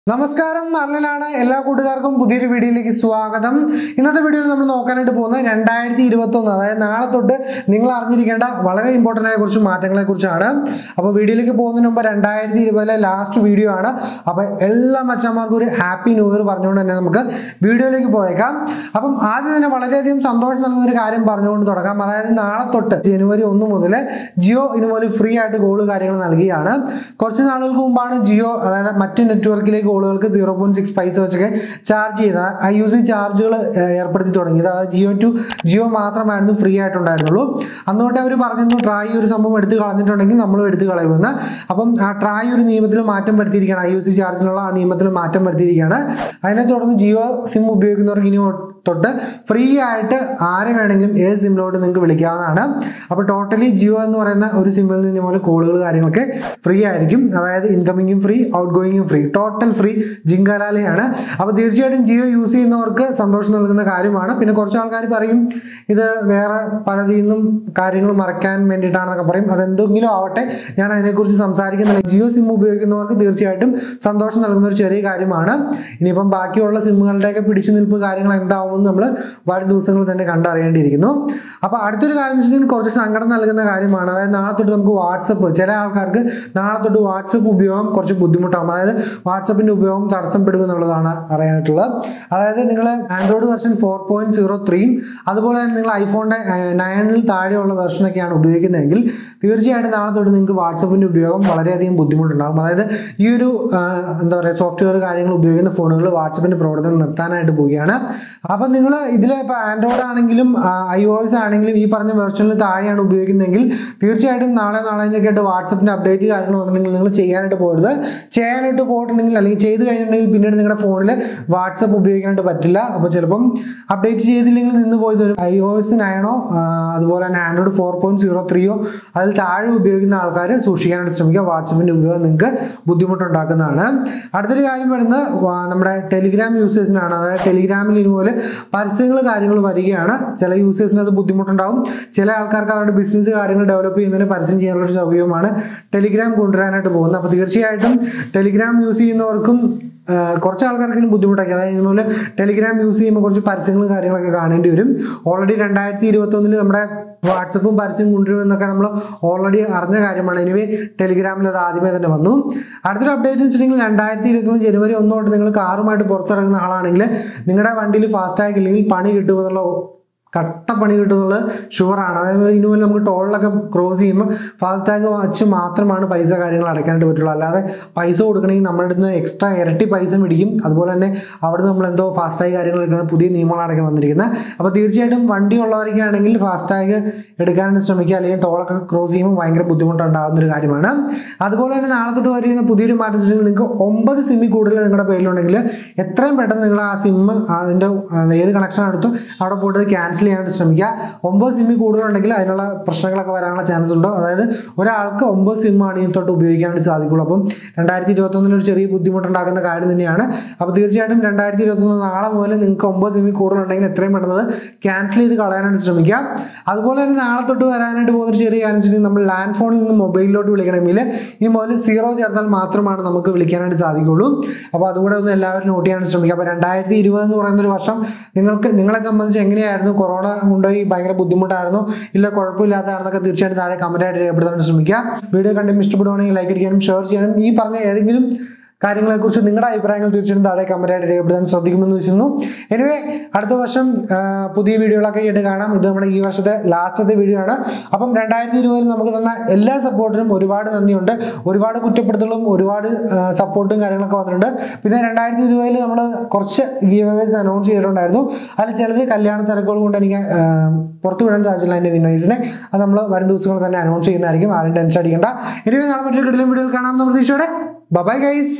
നമസ്കാരം അർലനാണ് എല്ലാ കൂട്ടുകാർക്കും പുതിയൊരു വീഡിയോയിലേക്ക് സ്വാഗതം ഇന്നത്തെ വീഡിയോയിൽ നമ്മൾ നോക്കാനായിട്ട് പോകുന്നത് രണ്ടായിരത്തി ഇരുപത്തി ഒന്ന് അതായത് നാളെ തൊട്ട് നിങ്ങൾ അറിഞ്ഞിരിക്കേണ്ട വളരെ ഇമ്പോർട്ടൻ്റ് ആയ കുറച്ച് മാറ്റങ്ങളെ കുറിച്ചാണ് അപ്പോൾ വീഡിയോയിലേക്ക് പോകുന്നതിന് മുമ്പ് രണ്ടായിരത്തി ഇരുപതിലെ ലാസ്റ്റ് വീഡിയോ ആണ് അപ്പോൾ എല്ലാ മച്ചന്മാർക്കും ഒരു ഹാപ്പി ന്യൂ ഇയർ പറഞ്ഞുകൊണ്ട് തന്നെ നമുക്ക് വീഡിയോയിലേക്ക് പോയേക്കാം അപ്പം ആദ്യം തന്നെ വളരെയധികം സന്തോഷം നൽകുന്ന ഒരു കാര്യം പറഞ്ഞുകൊണ്ട് തുടങ്ങാം അതായത് നാളെ തൊട്ട് ജനുവരി ഒന്ന് മുതൽ ജിയോ ഇതുപോലെ ഫ്രീ ആയിട്ട് കോള് കാര്യങ്ങൾ നൽകുകയാണ് കുറച്ച് നാളുകൾക്ക് മുമ്പാണ് ജിയോ അതായത് മറ്റ് നെറ്റ്വർക്കിലേക്ക് കോളുകൾക്ക് സീറോ പോയിന്റ് സിക്സ് പൈസ വെച്ചൊക്കെ ചാർജ് ചെയ്ത ഐ യു സി ചാർജുകൾ ഏർപ്പെടുത്തി തുടങ്ങിയത് അതായത് ജിയോ ടു ജിയോ മാത്രമായിരുന്നു ഫ്രീ ആയിട്ടുണ്ടായിരുന്നുള്ളൂ അന്ന് തൊട്ടേ അവർ പറഞ്ഞിരുന്നു ട്രായ് ഒരു സംഭവം എടുത്ത് കളഞ്ഞിട്ടുണ്ടെങ്കിൽ നമ്മളും എടുത്ത് കളയുമെന്ന് അപ്പം ആ ട്രായ് ഒരു നിയമത്തിൽ മാറ്റം വരുത്തിയിരിക്കുകയാണ് ഐ യു സി ചാർജിനുള്ള ആ നിയമത്തിൽ മാറ്റം വരുത്തിയിരിക്കുകയാണ് അതിനെ തുടർന്ന് ജിയോ സിം ഉപയോഗിക്കുന്നവർക്ക് ഇനി തൊട്ട് ഫ്രീ ആയിട്ട് ആരെ വേണമെങ്കിലും ഏത് സിമ്മിലോട്ട് നിങ്ങൾക്ക് വിളിക്കാവുന്നതാണ് അപ്പോൾ ടോട്ടലി ജിയോ എന്ന് പറയുന്ന ഒരു സിമ്മിൽ നിന്ന് ഇതുപോലെ കോളുകൾ കാര്യങ്ങളൊക്കെ ഫ്രീ ആയിരിക്കും അതായത് ഇൻകമിങ്ങും ഫ്രീ ഔട്ട് ഗോയിങ്ങും ഫ്രീ ടോട്ടൽ ഫ്രീ ജിങ്കാലാലയാണ് അപ്പോൾ തീർച്ചയായിട്ടും ജിയോ യൂസ് ചെയ്യുന്നവർക്ക് സന്തോഷം നൽകുന്ന കാര്യമാണ് പിന്നെ കുറച്ച് ആൾക്കാർ പറയും ഇത് വേറെ പലതിൽ നിന്നും കാര്യങ്ങൾ മറയ്ക്കാൻ വേണ്ടിയിട്ടാണെന്നൊക്കെ പറയും അതെന്തെങ്കിലും ആവട്ടെ ഞാൻ അതിനെക്കുറിച്ച് സംസാരിക്കുന്നില്ല ജിയോ സിം ഉപയോഗിക്കുന്നവർക്ക് തീർച്ചയായിട്ടും സന്തോഷം നൽകുന്ന ഒരു ചെറിയ കാര്യമാണ് ഇനിയിപ്പം ബാക്കിയുള്ള സിമ്മുകളുടെയൊക്കെ പിടിച്ചു നിൽപ്പ് കാര്യങ്ങൾ എന്താവുമെന്ന് നമ്മൾ വരും ദിവസങ്ങൾ തന്നെ കണ്ടറിയേണ്ടിയിരിക്കുന്നു അപ്പോൾ അടുത്തൊരു കാര്യം എന്ന് വെച്ചിട്ടുണ്ടെങ്കിൽ കുറച്ച് സങ്കടം നൽകുന്ന കാര്യമാണ് അതായത് നാളെ തൊട്ട് നമുക്ക് വാട്സപ്പ് ചില ആൾക്കാർക്ക് നാളെ തൊട്ട് വാട്സപ്പ് ഉപയോഗം കുറച്ച് ബുദ്ധിമുട്ടാകും അതായത് വാട്സപ്പിൻ്റെ ഉപയോഗം തടസ്സപ്പെടും എന്നുള്ളതാണ് അറിയാനായിട്ടുള്ളത് അതായത് നിങ്ങൾ Android version four point zero ത്രീയും അതുപോലെ തന്നെ നിങ്ങൾ ഐഫോണിൻ്റെ നയനിൽ താഴെയുള്ള വെർഷനൊക്കെയാണ് ഉപയോഗിക്കുന്നതെങ്കിൽ തീർച്ചയായിട്ടും നാളെ തൊട്ട് നിങ്ങൾക്ക് വാട്സപ്പിൻ്റെ ഉപയോഗം വളരെയധികം ബുദ്ധിമുട്ടുണ്ടാകും അതായത് ഈ ഒരു ആ, എന്താ പറയുക സോഫ്റ്റ്വെയർ കാര്യങ്ങൾ ഉപയോഗിക്കുന്ന ഫോണുകൾ വാട്സപ്പിൻ്റെ പ്രവർത്തനം നിർത്താനായിട്ട് പോവുകയാണ് അപ്പം നിങ്ങൾ ഇതിൽ ഇപ്പോൾ ആൻഡ്രോയിഡ് ആണെങ്കിലും ഐ ഒ എസ് ആണെങ്കിലും ഈ പറഞ്ഞ വെർഷനിൽ താഴെയാണ് ഉപയോഗിക്കുന്നതെങ്കിൽ തീർച്ചയായിട്ടും നാളെ നാളെ കഴിഞ്ഞൊക്കെ വാട്സപ്പിൻ്റെ അപ്ഡേറ്റ് കാര്യങ്ങൾ വന്നിട്ടുണ്ടെങ്കിൽ നിങ്ങൾ ചെയ്യാനായിട്ട് പോകരുത് ചെയ്യാനായിട്ട് പോയിട്ടുണ്ടെങ്കിൽ അല്ലെങ്കിൽ ചെയ്ത് കഴിഞ്ഞിട്ടുണ്ടെങ്കിൽ പിന്നീട് നിങ്ങളുടെ ഫോണിൽ വാട്സപ്പ് ഉപയോഗിക്കാനായിട്ട് പറ്റില്ല അപ്പോൾ ചിലപ്പം അപ്ഡേറ്റ് ചെയ്തില്ലെങ്കിൽ നിന്ന് പോയത് ഒരു ഐ ഒ എസ് നയനോ അതുപോലെ തന്നെ ആൻഡ്രോയിഡ് ഫോർ പോയിന്റ് സീറോ ത്രീയോ അതിൽ താഴെ ഉപയോഗിക്കുന്ന ആൾക്കാർ സൂക്ഷിക്കാനായിട്ട് ശ്രമിക്കുക വാട്സപ്പിൻ്റെ ഉപയോഗം നിങ്ങൾക്ക് ബുദ്ധിമുട്ടുണ്ടാക്കുന്നതാണ് അടുത്തൊരു കാര്യം വരുന്നത് വാ- നമ്മുടെ ടെലിഗ്രാം യൂസേഴ്സിനാണ് അതായത് ടെലിഗ്രാമിൽ ഇതുപോലെ പരസ്യങ്ങൾ കാര്യങ്ങൾ വരികയാണ് ചില യൂസേഴ്സിന് അത് ബുദ്ധിമുട്ടുണ്ടാവും ചില ആൾക്കാർക്ക് അവരുടെ ബിസിനസ് കാര്യങ്ങൾ ഡെവലപ്പ് ചെയ്യുന്നതിന് പരസ്യം ചെയ്യാനുള്ള ഒരു സൗകര്യമാണ് ടെലിഗ്രാം കൊണ്ടുവരാനായിട്ട് പോകുന്നത് അപ്പോൾ തീർച്ചയായിട്ടും ടെലിഗ്രാം യൂസ് ചെയ്യുന്നവർക്കും ആ, കുറച്ച് ആൾക്കാർക്കിനും ബുദ്ധിമുട്ടാക്കി അതായത് ഇതുപോലെ ടെലിഗ്രാം യൂസ് ചെയ്യുമ്പോൾ കുറച്ച് പരസ്യങ്ങളും കാര്യങ്ങളൊക്കെ കാണേണ്ടി വരും ഓൾറെഡി രണ്ടായിരത്തി ഇരുപത്തൊന്നിൽ നമ്മുടെ വാട്സപ്പും പരസ്യം കൊണ്ടുവരുമെന്നൊക്കെ നമ്മൾ ഓൾറെഡി അറിഞ്ഞ കാര്യമാണ് എനിവേ ടെലിഗ്രാമിൽ അത് ആദ്യമേ തന്നെ വന്നു അടുത്തൊരു അപ്ഡേറ്റ് എന്ന് വെച്ചിട്ടുണ്ടെങ്കിൽ രണ്ടായിരത്തി ഇരുപത്തൊന്ന് ജനുവരി ഒന്ന് തൊട്ട് നിങ്ങൾ കാറുമായിട്ട് പുറത്തിറങ്ങുന്ന ആളാണെങ്കിൽ നിങ്ങളുടെ വണ്ടിയിൽ ഫാസ്റ്റാഗ് ഇല്ലെങ്കിൽ പണി കിട്ടുമെന്നുള്ള കട്ട പണി കിട്ടുമെന്നുള്ളത് ഷുവറാണ് അതേപോലെ ഇനി മുതൽ നമുക്ക് ടോളിലൊക്കെ ക്രോസ് ചെയ്യുമ്പോൾ ഫാസ്റ്റാഗ് വച്ച് മാത്രമാണ് പൈസ കാര്യങ്ങൾ അടയ്ക്കാനായിട്ട് പറ്റുള്ളൂ അല്ലാതെ പൈസ കൊടുക്കണമെങ്കിൽ നമ്മുടെ അടുത്ത് നിന്ന് എക്സ്ട്രാ ഇരട്ടി പൈസ മേടിക്കും അതുപോലെ തന്നെ അവിടെ നമ്മൾ എന്തോ ഫാസ്റ്റാഗ് കാര്യങ്ങൾ എടുക്കുന്ന പുതിയ നിയമങ്ങളാണ് വന്നിരിക്കുന്നത് അപ്പോൾ തീർച്ചയായിട്ടും വണ്ടി ഉള്ളവരൊക്കെ ആണെങ്കിൽ ഫാസ്റ്റാഗ് എടുക്കാനായിട്ട് ശ്രമിക്കുക അല്ലെങ്കിൽ ടോളൊക്കെ ക്രോസ് ചെയ്യുമ്പോൾ ഭയങ്കര ബുദ്ധിമുട്ടുണ്ടാകുന്ന ഒരു കാര്യമാണ് അതുപോലെ തന്നെ നാളെ തൊട്ട് വരുന്ന പുതിയൊരു മാറ്റം വെച്ചിട്ടുണ്ടെങ്കിൽ നിങ്ങൾക്ക് ഒമ്പത് സിമ്മിൽ കൂടുതൽ നിങ്ങളുടെ പേരിലുണ്ടെങ്കിൽ എത്രയും പെട്ടെന്ന് നിങ്ങൾ ആ സിം അതിൻ്റെ ആ, ഏത് കണക്ഷൻ എടുത്തു അവിടെ പോയിട്ട് ക്യാൻസൽ ചെയ്യാനായിട്ട് ശ്രമിക്കുക ഒമ്പത് സിമ്മിൽ കൂടുതലുണ്ടെങ്കിൽ അതിനുള്ള പ്രശ്നങ്ങളൊക്കെ വരാനുള്ള ചാൻസ് ഉണ്ടോ അതായത് ഒരാൾക്ക് ഒമ്പത് സിമ്മാണ് ഇനി തൊട്ട് ഉപയോഗിക്കാനായിട്ട് സാധിക്കുള്ളൂ അപ്പം രണ്ടായിരത്തി ഇരുപത്തൊന്നിൽ ഒരു ചെറിയ ബുദ്ധിമുട്ടുണ്ടാക്കുന്ന കാര്യം തന്നെയാണ് അപ്പോൾ തീർച്ചയായിട്ടും രണ്ടായിരത്തി ഇരുപത്തൊന്ന് നാളെ മുതൽ നിങ്ങൾക്ക് ഒമ്പത് സിമ്മിൽ കൂടുതലുണ്ടെങ്കിൽ എത്രയും പെട്ടെന്ന് ക്യാൻസൽ ചെയ്ത് കളയാനായിട്ട് ശ്രമിക്കുക അതുപോലെ തന്നെ നാളെ തൊട്ട് വരാനായിട്ട് പോകുന്ന ഒരു ചെറിയ കാര്യം വെച്ചിട്ടുണ്ടെങ്കിൽ നമ്മൾ ലാൻഡ് ഫോണിൽ നിന്ന് മൊബൈലിലോട്ട് വിളിക്കണമെങ്കിൽ ഇനി മുതൽ സീറോ ചേർത്താൽ മാത്രമാണ് നമുക്ക് വിളിക്കാനായിട്ട് സാധിക്കുള്ളൂ അപ്പോൾ അതുകൂടെ ഒന്ന് എല്ലാവരും നോട്ട് ചെയ്യാനായിട്ട് ശ്രമിക്കുക അപ്പോൾ രണ്ടായിരത്തി ഇരുപത് എന്ന് പറയുന്ന ഒരു വർഷം നിങ്ങൾക്ക് നിങ്ങളെ സംബന്ധിച്ച് എങ്ങനെയായിരുന്നു കൊറോണ കൊണ്ടുപോയി ഭയങ്കര ബുദ്ധിമുട്ടായിരുന്നു ഇല്ല കുഴപ്പമില്ലാത്തതാണെന്നൊക്കെ തീർച്ചയായിട്ടും താഴെ കമന്റ് ആയിട്ട് രേഖപ്പെടുത്താൻ ശ്രമിക്കുക വീഡിയോ കണ്ടും ഇഷ്ടപ്പെടുവാണെങ്കിൽ ലൈക്ക് അടിക്കാനും ഷെയർ ചെയ്യാനും ഈ പറഞ്ഞ ഏതെങ്കിലും കാര്യങ്ങളെക്കുറിച്ച് നിങ്ങളുടെ അഭിപ്രായങ്ങൾ തീർച്ചയായിട്ടും താഴെ കമന്റ് ആയിട്ട് രേഖപ്പെടുത്താൻ ശ്രദ്ധിക്കുമെന്ന് വിശ്വസിക്കുന്നു എനിവേ അടുത്ത വർഷം ആ, പുതിയ വീഡിയോകളൊക്കെ ആയിട്ട് കാണാം ഇത് നമ്മുടെ ഈ വർഷത്തെ ലാസ്റ്റത്തെ വീഡിയോ ആണ് അപ്പം രണ്ടായിരത്തി ഇരുപതിൽ നമുക്ക് തന്ന എല്ലാ സപ്പോർട്ടിനും ഒരുപാട് നന്ദിയുണ്ട് ഒരുപാട് കുറ്റപ്പെടുത്തലും ഒരുപാട് സപ്പോർട്ടും കാര്യങ്ങളൊക്കെ വന്നിട്ടുണ്ട് പിന്നെ രണ്ടായിരത്തി ഇരുപതിൽ നമ്മൾ കുറച്ച് ഗീവേസ് അനൗൺസ് ചെയ്തിട്ടുണ്ടായിരുന്നു അതിൽ ചിലത് കല്യാണ തിരക്കുകൾ കൊണ്ട് എനിക്ക് ആ, പുറത്തു വിടാൻ സാധിച്ചില്ല എൻ്റെ വിന്നേഴ്സിനെ അത് നമ്മൾ വരും ദിവസങ്ങളിൽ തന്നെ അനൗൺസ് ചെയ്യുന്നതായിരിക്കും ആരും ടെൻഷൻ അടിക്കേണ്ട എനിവേ നാളെ മറ്റൊരു കിടലും വീഡിയോയിൽ കാണാമെന്ന പ്രതീക്ഷയോടെ ബൈ ഗൈസ്